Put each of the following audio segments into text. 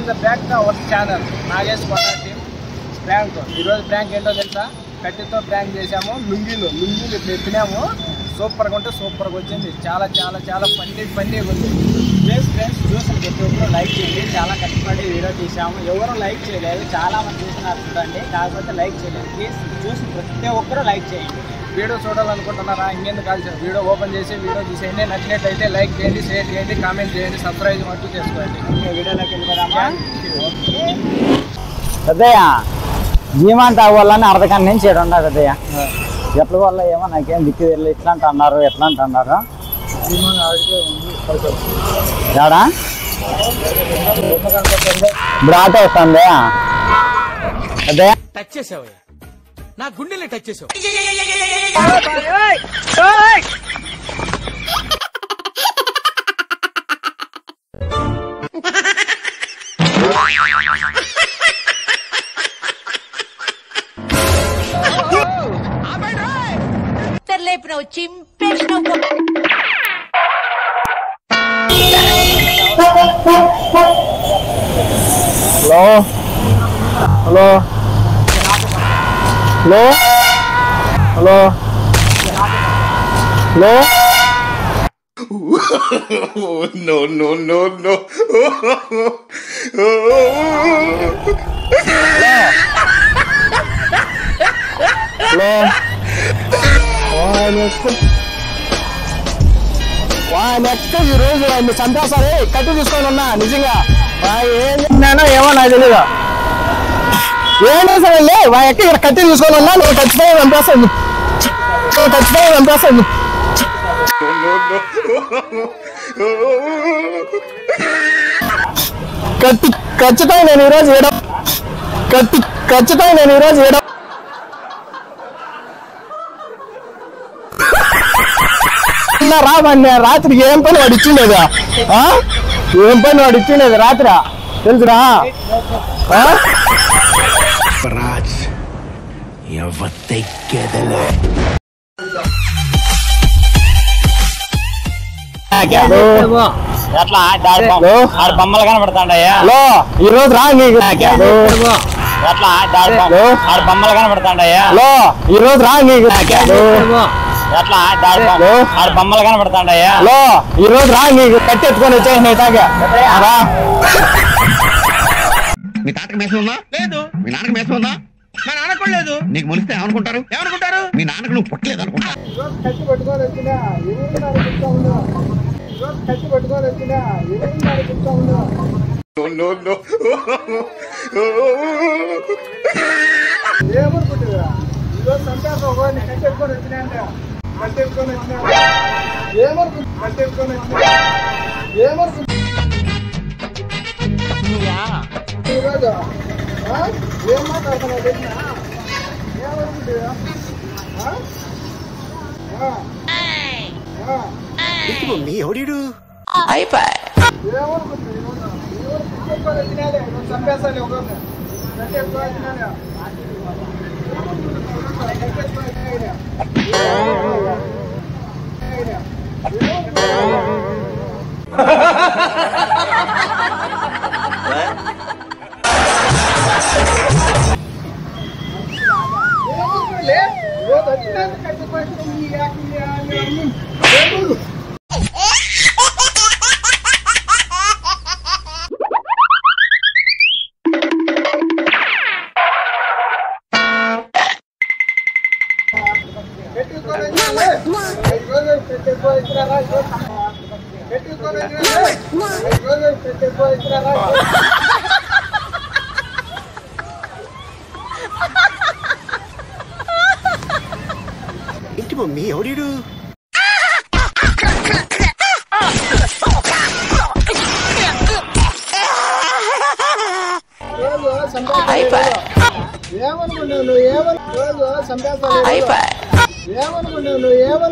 Welcome back to our channel Nagesh Konda team prank ఈరోజు prank ఏంటో తెలుసా కట్టెతో ప్రాంక్ చేసాము లుంగీలు లుంగీలు ఇప్పుడు ఎత్తినాము సూపర్గా ఉంటే సూపర్గా వచ్చింది చాలా చాలా చాలా ఫన్నీ ఫన్నీగా ఉంది ప్లీజ్ ఫ్రెండ్స్ చూసిన ప్రతి ఒక్కరు లైక్ చేయండి చాలా కష్టపడి వీడియో తీసాము ఎవరు లైక్ చేయలేదు చాలా మంది చూసినారు చూడండి కాకపోతే లైక్ చేయలేదు ప్లీజ్ చూసిన ప్రతి ఒక్కరు లైక్ చేయండి వీడియో చూడాలనుకుంటున్నారా ఇంకెందుకు కాల్చారు వీడియో ఓపెన్ చేసి వీడియో చూసేయండి నచ్చినట్లయితే లైక్ చేయండి షేర్ చేయండి కామెంట్ చేయండి సబ్స్క్రైబ్ మట్టు చేసుకోండి ఇంకా వీడియోలోకి వెళ్ళిపోదామా పెద్దయ్య జీమంత అవ్వాలని అర్ధగంట నుంచి ఏడు ఉన్నా పెద్దయ్య ఎట్ల వల్ల ఏమో నాకేం దిక్కు తెలియదు ఇట్లా అంట అన్నారు ఎట్లా అంట అన్నారు ఏడా ఇప్పుడు ఆటో వస్తుంది పెద్దయ్య టచ్ చేసావయ్యా నా గుండెల్ని టచ్ చేసావు లేపినావు చింపేసినావు hello hello hello hello hello no, no, no, no. Hello next ఈ రోజు వాడిని చంపేసారి కట్టు తీసుకొని ఉన్నా నిజంగా వా ఏం చేసినానో ఏమో నాకు తెలియదు ఏం చేశానండి వా ఎక్క ఇక్కడ కట్టి తీసుకొని ఉన్నా నువ్వు ఖచ్చితంగా చంపేస్తాను నువ్వు ఖచ్చితంగా చంపేస్తాను కత్తి ఖచ్చితంగా నేను ఈరోజు ఏడ కత్తి ఖచ్చితంగా నేను ఈరోజు ఏడ నిన్న రా వాడిని రాత్రి ఏం పని వాడు ఇచ్చిండేది ఆ? ఏం పని వాడు ఇచ్చిండేది రాత్రి తెలుసురా ఆ? హలో. ఎట్లా దాడి బొమ్మ- హలో. ఆడ బొమ్మలు కనబడతాండయ్యా హలో ఈ రోజు రా నీకు హలో. ఎట్లా దాడి బొమ్మ- హలో. ఆడ బొమ్మలు కనబడతాండయ్యా హలో ఈ రోజు రా నీకు హలో. ఎట్లా దాడి బొమ్మ- హలో. ఆడ బొమ్మలు కనబడతాండయ్యా హలో ఈ రోజు రా నీకు కట్టెత్తుకొని వచ్చేసిన తాగా రా మీ తాతకి మేసం ఉందా లేదు మీ నాన్నకి మేసం ఉందా మా నాన్న కూడా లేదు నీకు మొలిస్తే ఏమనుకుంటారు ఏమనుకుంటారు మీ నాన్నకు నువ్వు పుట్టలేదు అనుకుంటా ఈరోజు కట్టి పట్టుకొని వచ్చినా ఎవరు నడుపుతా ఉందో ఈరోజు కట్టి పట్టుకొని వచ్చినా ఎవరు నడుపుతా ఉందో no, no. ఏమనుకుంటుందా ఈరోజు సంతాసం ఒకరిని కట్టెత్తుకొని వచ్చినా కట్టెత్తుకొని వచ్చినా ఏమనుకుంటు కట్టెత్తుకొని వచ్చినా ఏమనుకుంటు ఈరోజు ఆ? ఏం మాట్లాడుతున్నావు తెలిసినా ఏమనుకుంటుందా ఆ? ఆ. ఆ. ఏమనుకుంటుంది ఈరోజు? ఈరోజు కట్టెత్తుకొని వచ్చినాడే ఈరోజు చంపేస్తాను ఒకరిని కట్టెత్తుకొని వచ్చినాడే ఏమనుకున్నావు నువ్వు ఏమను రోజు సంపాదన ఏమనుకున్నావు నువ్వు ఏమను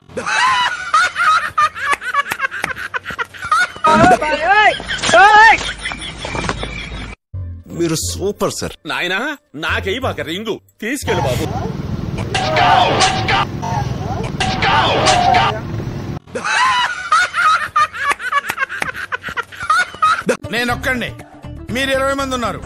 మీరు సూపర్ సార్ నాయనా నాకెయ్యి బాక రింగు తీసుకెళ్ళు బాబు నేనొక్కండి మీరు ఇరవై మంది ఉన్నారు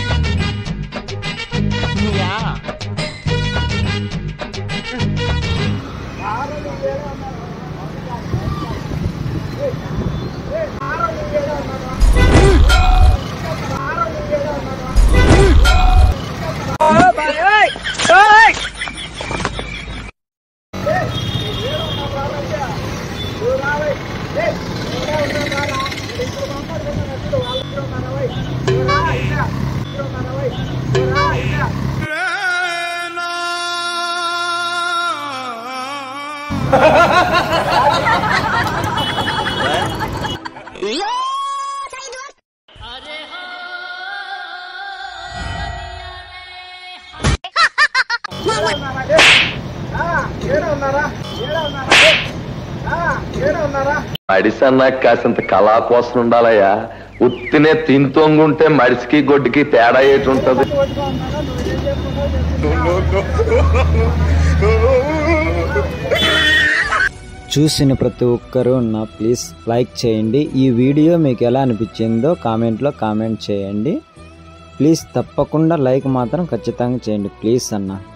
మడిసన్నా కాసింత కళా కోసం ఉండాలయ్యా ఉత్తినే తింతొంగుంటే మడిసికి గొడ్డుకి తేడా ఏటి ఉంటది చూసిన ప్రతి ఒక్కరూ నా ప్లీజ్ లైక్ చేయండి ఈ వీడియో మీకు ఎలా అనిపించిందో కామెంట్లో కామెంట్ చేయండి ప్లీజ్ తప్పకుండా లైక్ మాత్రం ఖచ్చితంగా చేయండి ప్లీజ్ అన్న